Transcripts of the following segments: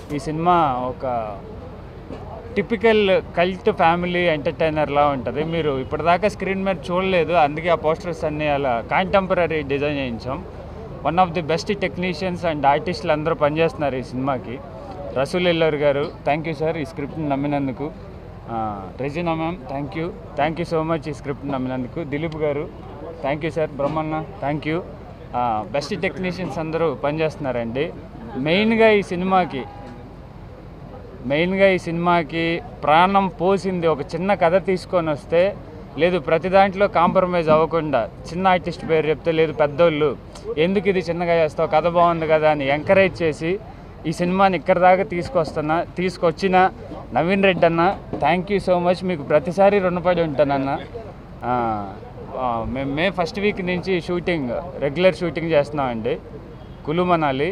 ఈ సినిమా ఒక టిపికల్ కల్ట్ ఫ్యామిలీ ఎంటర్టైనర్లా ఉంటుంది మీరు ఇప్పటిదాకా స్క్రీన్ మీద చూడలేదు అందుకే ఆ పోస్టర్స్ అన్నీ అలా కాంటెంపరీ డిజైన్ చేయించాం one of the best technicians and ఆర్టిస్టులు అందరూ పనిచేస్తున్నారు ఈ సినిమాకి రసూల్ ఎల్లర్ గారు థ్యాంక్ యూ సార్ ఈ స్క్రిప్ట్ని నమ్మినందుకు ఆ, Regina ma'am thank you thank you so much ఈ స్క్రిప్ట్ని నమ్మినందుకు Dilip garu thank you sir Brahmanna thank you best technicians అందరూ పనిచేస్తున్నారండి మెయిన్గా ఈ సినిమాకి మెయిన్గా ఈ సినిమాకి ప్రాణం పోసింది ఒక చిన్న కథ తీసుకొని వస్తే లేదు ప్రతి దాంట్లో కాంప్రమైజ్ అవ్వకుండా చిన్న ఆర్టిస్ట్ పేరు చెప్తే లేదు పెద్దోళ్ళు ఎందుకు ఇది చిన్నగా చేస్తావు కథ బాగుంది కదా అని ఎంకరేజ్ చేసి ఈ సినిమాని ఇక్కడ దాకా తీసుకొస్తున్నా తీసుకొచ్చిన నవీన్ రెడ్డి అన్న థ్యాంక్ యూ సో మచ్ మీకు ప్రతిసారి రుణపడి ఉంటానన్న ఆ, ఆ, మేము మే ఫస్ట్ వీక్ నుంచి షూటింగ్ రెగ్యులర్ షూటింగ్ చేస్తున్నామండి కులు మనాలి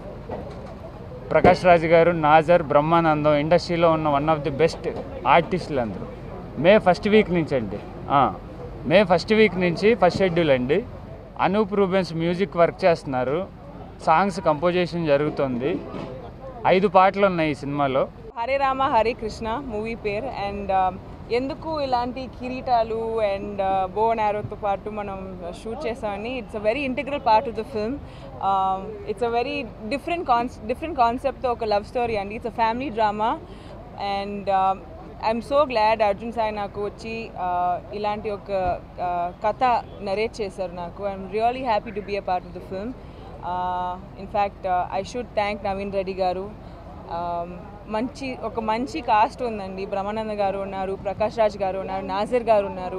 ప్రకాష్ రాజ్ గారు నాజర్ బ్రహ్మానందం ఇండస్ట్రీలో ఉన్న వన్ ఆఫ్ ది బెస్ట్ ఆర్టిస్టులు అందరూ మే ఫస్ట్ వీక్ నుంచి అండి ఆ, మే ఫస్ట్ వీక్ నుంచి ఫస్ట్ షెడ్యూల్ అండి అనూప్ రూబెన్స్ మ్యూజిక్ వర్క్ చేస్తున్నారు సాంగ్స్ కంపోజిషన్ జరుగుతుంది ఐదు పాటలు ఉన్నాయి ఈ సినిమాలో హరే రామ హరే కృష్ణ మూవీ పేరు అండ్ ఎందుకు ఇలాంటి కిరీటాలు అండ్ బో అండ్ ఆరోతో పాటు మనం షూట్ చేసామని it's a very integral part of the film it's a very different con different కాన్సెప్ట్తో ఒక లవ్ స్టోరీ అండి it's a family drama and I'm so glad Arjun Sai నాకు వచ్చి uh, ఇలాంటి ఒక uh, కథ నరేట్ చేశారు నాకు I'm really happy to be a part of the film in fact I should thank Naveen Reddy garu Um, మంచి ఒక మంచి కాస్ట్ ఉందండి బ్రహ్మానంద గారు ఉన్నారు ప్రకాష్ రాజ్ గారు ఉన్నారు నాజర్ గారు ఉన్నారు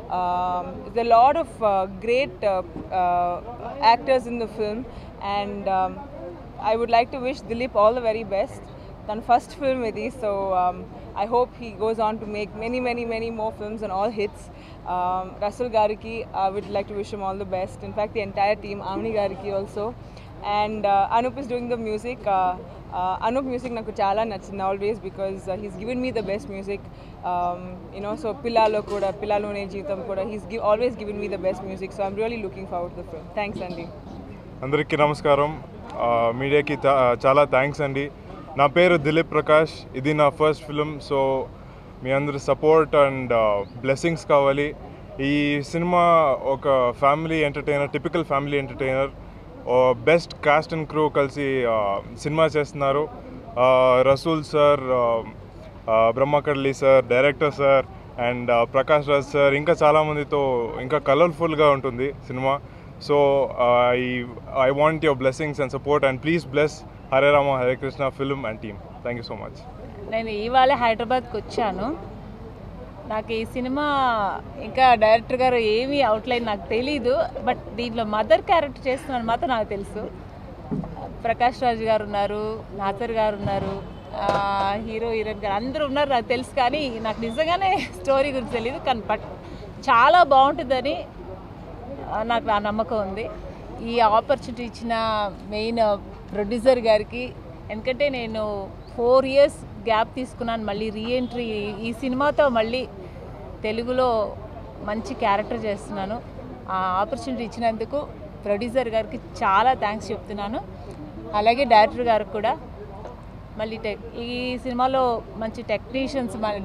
the lot of great actors in the film and I would like to wish Dilip all the very best తన ఫస్ట్ ఫిల్మ్ ఇది so I hope he goes on to make many many many more films and all hits Rasool గారికి I would like to wish all the best in fact the entire team ఆమ్ని గారికి also and Anup is doing the music Anup music నాకు చాలా నచ్చింది always because he's given me the best music you know so పిల్లాలో కూడా పిల్లాలోనే జీవితం కూడా he's give always given me the best music so I'm really looking forward the film thanks అండి అందరికీ నమస్కారం ఆ, మీడియాకి తా- చాలా థ్యాంక్స్ అండి నా పేరు దిలీప్ ప్రకాష్ ఇది నా ఫస్ట్ ఫిలిం సో మీ అందరి సపోర్ట్ అండ్ బ్లెస్సింగ్స్ కావాలి ఈ సినిమా ఒక family entertainer typical family entertainer best cast and crew కలిసి ఆ, సినిమా చేస్తున్నారు ఆ, Rasool sir Brahmakadli sir director sir and Prakash Raj sir ఇంకా చాలామందితో ఇంకా కలర్ఫుల్గా ఉంటుంది సినిమా so I I want your blessings and support and please bless Hare Rama Hare Krishna film and team thank you so much నేను ఇవాళ హైదరాబాద్కి వచ్చాను నాకు ఈ సినిమా ఇంకా డైరెక్టర్ గారు ఏమీ అవుట్లైన్ నాకు తెలీదు బట్ దీంట్లో మదర్ క్యారెక్టర్ చేస్తున్నాను మాత్రం నాకు తెలుసు ప్రకాష్ రాజ్ గారు ఉన్నారు నాసర్ గారు ఉన్నారు ఆ, హీరో హీరోయిన్ గారు అందరూ ఉన్నారు నాకు తెలుసు కానీ నాకు నిజంగానే స్టోరీ గురించి తెలియదు కానీ బట్ చాలా బాగుంటుందని ఆ, నాకు ఆ నమ్మకం ఉంది ఈ ఆపర్చునిటీ ఇచ్చిన మెయిన్ ప్రొడ్యూసర్ గారికి ఎందుకంటే నేను ఫోర్ ఇయర్స్ గ్యాప్ తీసుకున్నాను మళ్ళీ రీఎంట్రీ ఈ సినిమాతో మళ్ళీ తెలుగులో మంచి క్యారెక్టర్ చేస్తున్నాను ఆ ఆపర్చునిటీ ఇచ్చినందుకు ప్రొడ్యూసర్ గారికి చాలా థ్యాంక్స్ చెప్తున్నాను అలాగే డైరెక్టర్ గారికి కూడా మళ్ళీ టెక్ ఈ సినిమాలో మంచి టెక్నీషియన్స్ మన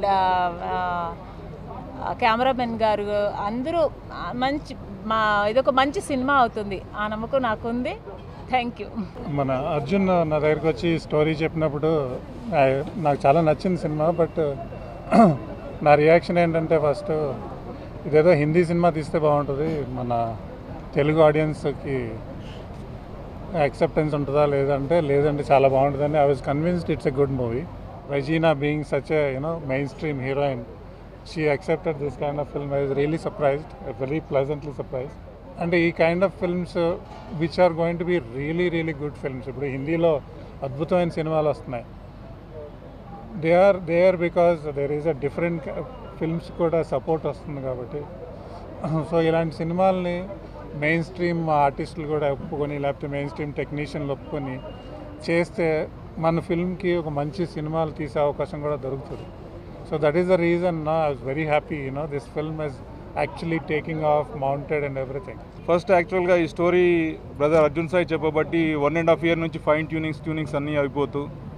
కెమెరామెన్ గారు అందరూ ఆ, మంచి మా ఇదొక మంచి సినిమా అవుతుంది ఆ నమ్మకం నాకుంది థ్యాంక్ యూ మన అర్జున్ నా దగ్గరికి వచ్చి స్టోరీ చెప్పినప్పుడు ఆ- నాకు చాలా నచ్చింది సినిమా బట్ నా రియాక్షన్ ఏంటంటే ఫస్ట్ ఇదేదో హిందీ సినిమా తీస్తే బాగుంటుంది మన తెలుగు ఆడియన్స్కి యాక్సెప్టెన్స్ ఉంటుందా లేదంటే లేదంటే చాలా బాగుంటుందని I was convinced it's a good movie Regina being such a you know mainstream heroine she accepted this kind of film I was really surprised very pleasantly surprised అంటే ఈ kind of films which are going to be really really good films ఇప్పుడు హిందీలో అద్భుతమైన సినిమాలు వస్తున్నాయి they are they are because there is a different films కూడా support వస్తుంది కాబట్టి సో ఇలాంటి సినిమాల్ని మెయిన్ స్ట్రీమ్ ఆర్టిస్టులు కూడా ఒప్పుకొని లేకపోతే మెయిన్ స్ట్రీమ్ టెక్నీషియన్లు ఒప్పుకొని చేస్తే మన ఫిల్మ్కి ఒక మంచి సినిమాలు తీసే అవకాశం కూడా దొరుకుతుంది so that is the reason నా I was very happy you know this film is actually taking off mounted and everything first యాక్చువల్గా ఈ స్టోరీ బ్రదర్ అర్జున్ సాయి చెప్పబట్టి వన్ అండ్ హాఫ్ ఇయర్ నుంచి ఫైన్ ట్యూనింగ్స్ ట్యూనింగ్స్ అన్నీ అయిపోతూ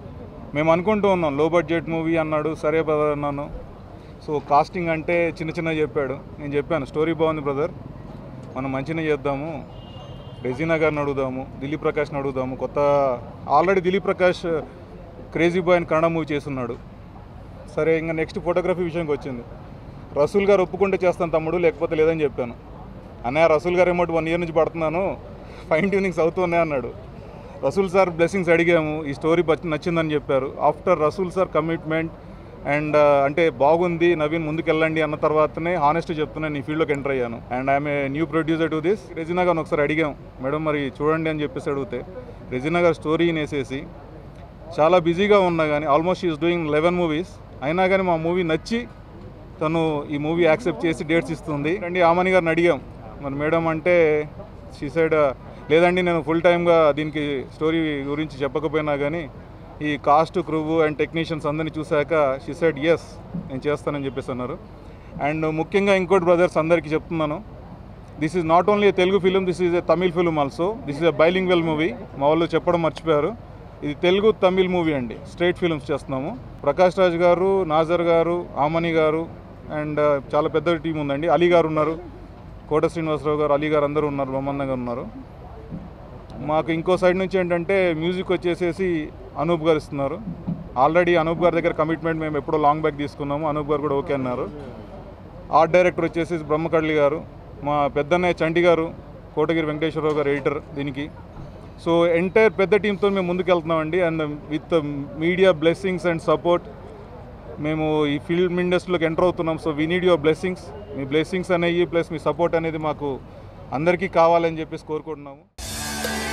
మేము అనుకుంటూ ఉన్నాం లో బడ్జెట్ మూవీ అన్నాడు సరే బ్రదర్ అన్నాను సో కాస్టింగ్ అంటే చిన్న చిన్న చెప్పాడు నేను చెప్పాను స్టోరీ బాగుంది బ్రదర్ మనం మంచిగా చేద్దాము రెజీనా గారిని అడుగుదాము దిలీప్ ప్రకాష్ని అడుగుదాము కొత్త already Dilip Prakash crazy boy అని కన్నడ మూవీ చేస్తున్నాడు సరే ఇంకా నెక్స్ట్ ఫోటోగ్రఫీ విషయానికి వచ్చింది రసూల్ గారు ఒప్పుకుంటే చేస్తాను తమ్ముడు లేకపోతే లేదని చెప్పాను అన్నయ్య రసూల్ గారు ఏమో వన్ ఇయర్ నుంచి పడుతున్నాను ఫైన్ ట్యూనింగ్స్ అవుతున్నాయి అన్నాడు రసూల్ సార్ బ్లెస్సింగ్స్ అడిగాము ఈ స్టోరీ నచ్చిందని చెప్పారు after Rasool sir commitment and అంటే బాగుంది నవీన్ ముందుకెళ్ళండి అన్న తర్వాతనే హానెస్ట్ చెప్తున్నాను ఈ ఫీల్డ్లోకి ఎంటర్ అయ్యాను and I'm a new producer to this Regina గారిని ఒకసారి అడిగాం మేడం మరి చూడండి అని చెప్పేసి అడిగితే రెజినా గారు స్టోరీని వేసేసి చాలా బిజీగా ఉన్నా కానీ almost is doing eleven movies అయినా కానీ మా మూవీ నచ్చి తను ఈ మూవీ యాక్సెప్ట్ చేసి డేట్స్ ఇస్తుంది అండి ఆమని గారిని అడిగాం మరి మేడం అంటే షీ సైడ్ లేదండి నేను ఫుల్ టైమ్గా దీనికి స్టోరీ గురించి చెప్పకపోయినా కానీ ఈ కాస్ట్ క్రూవ్ అండ్ టెక్నీషియన్స్ అందరినీ చూశాక షీ సైడ్ ఎస్ నేను చేస్తానని చెప్పేసి అన్నారు అండ్ ముఖ్యంగా ఇంకోటి బ్రదర్స్ అందరికీ చెప్తున్నాను this is not only Telugu film this is a Tamil film also this is a bilingual movie మా వాళ్ళు చెప్పడం మర్చిపోయారు ఇది తెలుగు తమిళ్ మూవీ అండి స్ట్రైట్ ఫిల్మ్స్ చేస్తున్నాము ప్రకాష్ రాజ్ గారు నాజర్ గారు ఆమని గారు అండ్ చాలా పెద్ద టీం ఉందండి అలీ గారు ఉన్నారు కోట శ్రీనివాసరావు గారు అలీ గారు అందరూ ఉన్నారు బ్రహ్మాండం గారు ఉన్నారు మాకు ఇంకో సైడ్ నుంచి ఏంటంటే మ్యూజిక్ వచ్చేసేసి అనూప్ గారు ఇస్తున్నారు ఆల్రెడీ అనూప్ గారి దగ్గర కమిట్మెంట్ మేము ఎప్పుడో లాంగ్ బ్యాక్ తీసుకున్నాము అనూప్ గారు కూడా ఓకే అన్నారు ఆర్ట్ డైరెక్టర్ వచ్చేసి బ్రహ్మకళ్ళి గారు మా పెద్దన్నయ్య చంటి గారు కోటగిరి వెంకటేశ్వరరావు గారు ఎడిటర్ దీనికి సో ఎంటైర్ పెద్ద టీంతో మేము ముందుకెళ్తున్నామండి and with media blessings and support మేము ఈ ఫిల్మ్ ఇండస్ట్రీలోకి ఎంటర్ అవుతున్నాం so we need your blessings మీ బ్లెస్సింగ్స్ అనేవి ప్లస్ మీ సపోర్ట్ అనేది మాకు అందరికీ కావాలని చెప్పేసి కోరుకుంటున్నాము